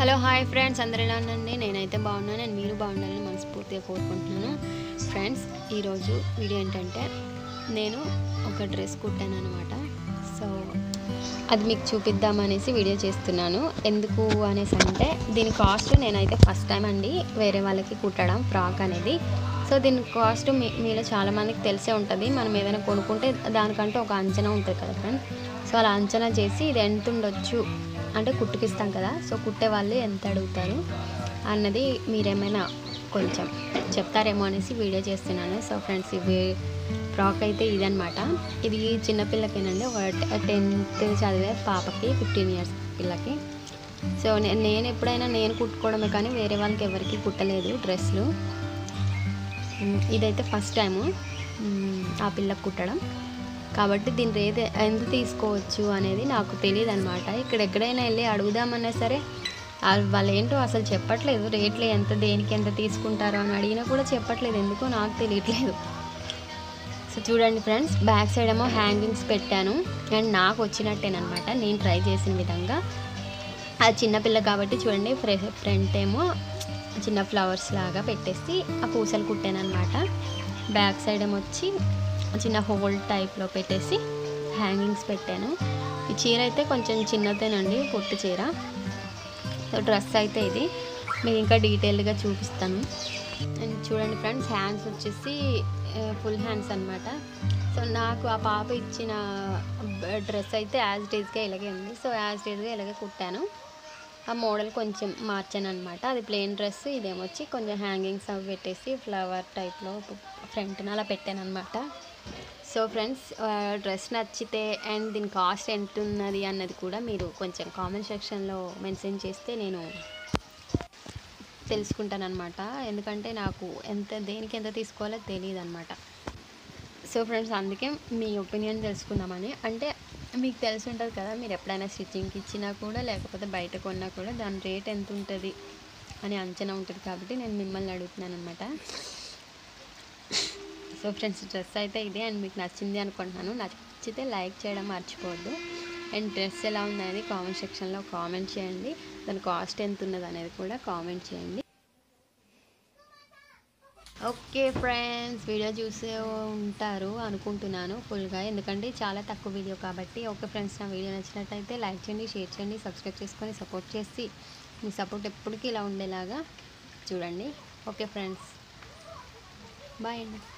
hello hi friends అందరు ఎలా ఉండండి నేనైతే బాగున్నాను నేను మీరు బాగుండాలని మనస్ఫూర్తిగా కోరుకుంటున్నాను ఫ్రెండ్స్ ఈరోజు వీడియో ఏంటంటే నేను ఒక డ్రెస్ కుట్టాను అనమాట సో అది మీకు చూపిద్దామనేసి వీడియో చేస్తున్నాను ఎందుకు అనేసి అంటే దీని కాస్ట్ నేనైతే ఫస్ట్ టైం అండి వేరే వాళ్ళకి కుట్టడం ఫ్రాక్ అనేది సో దీని కాస్ట్ మీ మీలో చాలామందికి తెలిసే ఉంటుంది మనం ఏదైనా కొనుక్కుంటే దానికంటే ఒక అంచనా ఉంటుంది కదా ఫ్రెండ్స్ సో అలా అంచనా చేసి ఇది ఎంత ఉండొచ్చు అంటే కుట్టుకిస్తాం కదా సో కుట్టే వాళ్ళు ఎంత అడుగుతారు అన్నది మీరేమైనా కొంచెం చెప్తారేమో అనేసి వీడియో చేస్తున్నాను సో ఫ్రెండ్స్ ఇవి ఫ్రాక్ అయితే ఇదనమాట ఇది చిన్నపిల్లకేనండి ఒక టెన్త్ చదివే పాపకి ఫిఫ్టీన్ ఇయర్స్ పిల్లకి సో నే- నేను ఎప్పుడైనా నేను కుట్టుకోవడమే కానీ వేరే వాళ్ళకి ఎవరికి కుట్టలేదు డ్రెస్లు మ్, ఇదైతే ఫస్ట్ టైము మ్, ఆ పిల్లకు కుట్టడం కాబట్టి దీని రేట్ ఎంత తీసుకోవచ్చు అనేది నాకు తెలియదు అనమాట ఇక్కడ ఎక్కడైనా వెళ్ళి అడుగుదామన్నా సరే ఆ- వాళ్ళు ఏంటో అసలు చెప్పట్లేదు రేట్లు ఎంత దేనికి ఎంత తీసుకుంటారో అని అడిగినా కూడా చెప్పట్లేదు ఎందుకో నాకు తెలియట్లేదు సో చూడండి ఫ్రెండ్స్ బ్యాక్ సైడ్ ఏమో హ్యాంగింగ్స్ పెట్టాను అండ్ నాకు వచ్చినట్టేనమాట నేను ట్రై చేసిన విధంగా ఆ చిన్నపిల్ల కాబట్టి చూడండి ఫ్రె ఫ్రంట్ ఏమో చిన్న ఫ్లవర్స్ లాగా పెట్టేసి ఆ పూసలు కుట్టాను అనమాట బ్యాక్ సైడ్ ఏమో వచ్చి చిన్న హోల్ టైప్లో పెట్టేసి హ్యాంగింగ్స్ పెట్టాను ఈ చీర అయితే కొంచెం చిన్నదేనండి పొట్టు చీర సో డ్రెస్ అయితే ఇది మీకు ఇంకా డీటెయిల్గా చూపిస్తాను అండ్ చూడండి ఫ్రెండ్స్ హ్యాండ్స్ వచ్చేసి ఫుల్ హ్యాండ్స్ అనమాట సో నాకు ఆ పాప ఇచ్చిన డ్రెస్ అయితే యాజ్ డేస్గా ఇలాగే ఉంది సో యాజ్ డేస్గా ఇలాగే కుట్టాను ఆ మోడల్ కొంచెం మార్చాను అనమాట అది ప్లెయిన్ డ్రెస్ ఇదేమొచ్చి కొంచెం హ్యాంగింగ్స్ అవి పెట్టేసి ఫ్లవర్ టైప్లో ఫ్రంట్న అలా పెట్టాను అనమాట సో ఫ్రెండ్స్ డ్రెస్ నచ్చితే అండ్ దీని కాస్ట్ ఎంత ఉన్నది అన్నది కూడా మీరు కొంచెం కామెంట్ సెక్షన్లో మెన్షన్ చేస్తే నేను తెలుసుకుంటాను అనమాట ఎందుకంటే నాకు ఎంత దేనికి ఎంత తీసుకోవాలో తెలియదు అనమాట సో ఫ్రెండ్స్ అందుకే మీ ఒపీనియన్ తెలుసుకుందామని అంటే మీకు తెలిసి ఉంటుంది కదా మీరు ఎప్పుడైనా స్టిచ్చింగ్కి ఇచ్చినా కూడా లేకపోతే బయట కొన్నా కూడా దాని రేట్ ఎంత ఉంటుంది అని అంచనా ఉంటుంది కాబట్టి నేను మిమ్మల్ని అడుగుతున్నాను అనమాట సో ఫ్రెండ్స్ డ్రెస్ అయితే ఇదే అండ్ మీకు నచ్చింది అనుకుంటున్నాను నచ్చితే లైక్ చేయడం మర్చిపోవద్దు అండ్ డ్రెస్ ఎలా ఉంది అనేది కామెంట్ సెక్షన్లో కామెంట్ చేయండి దాని కాస్ట్ ఎంత ఉన్నది అనేది కూడా కామెంట్ చేయండి ఓకే ఫ్రెండ్స్ వీడియో చూసే ఉంటారు అనుకుంటున్నాను ఫుల్గా ఎందుకంటే చాలా తక్కువ వీడియో కాబట్టి ఓకే ఫ్రెండ్స్ నా వీడియో నచ్చినట్టయితే లైక్ చేయండి షేర్ చేయండి సబ్స్క్రైబ్ చేసుకొని సపోర్ట్ చేసి మీ సపోర్ట్ ఎప్పటికీ ఇలా ఉండేలాగా చూడండి ఓకే ఫ్రెండ్స్ బాయ్ అండి